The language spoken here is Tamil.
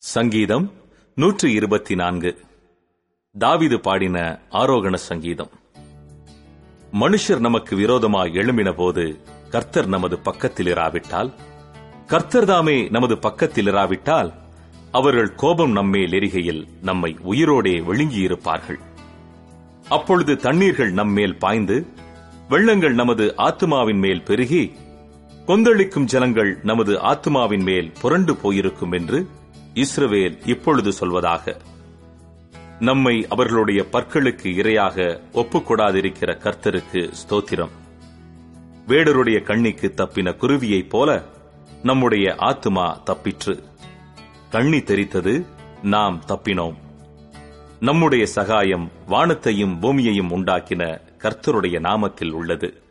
சங்கீதம் நூற்று இருபத்தி நான்கு தாவிது பாடின ஆரோகண சங்கீதம் மனுஷர் நமக்கு விரோதமாய் எழும்பின போது கர்த்தர் நமது பக்கத்தில் இராவிட்டால் கர்த்தர் தாமே நமது பக்கத்தில் இராவிட்டால் அவர்கள் கோபம் நம்மேல் எரிகையில் நம்மை உயிரோடே விழுங்கியிருப்பார்கள் அப்பொழுது தண்ணீர்கள் நம்மேல் பாய்ந்து வெள்ளங்கள் நமது ஆத்துமாவின் மேல் பெருகி கொந்தளிக்கும் ஜலங்கள் நமது ஆத்துமாவின் மேல் புரண்டு போயிருக்கும் என்று இஸ்ரவேல் இப்பொழுது சொல்வதாக நம்மை அவர்களுடைய பற்களுக்கு இரையாக ஒப்புக்கொடாதிருக்கிற கர்த்தருக்கு ஸ்தோத்திரம் வேடருடைய கண்ணிக்கு தப்பின குருவியைப் போல நம்முடைய ஆத்துமா தப்பிற்று கண்ணி தெரித்தது நாம் தப்பினோம் நம்முடைய சகாயம் வானத்தையும் பூமியையும் உண்டாக்கின கர்த்தருடைய நாமத்தில் உள்ளது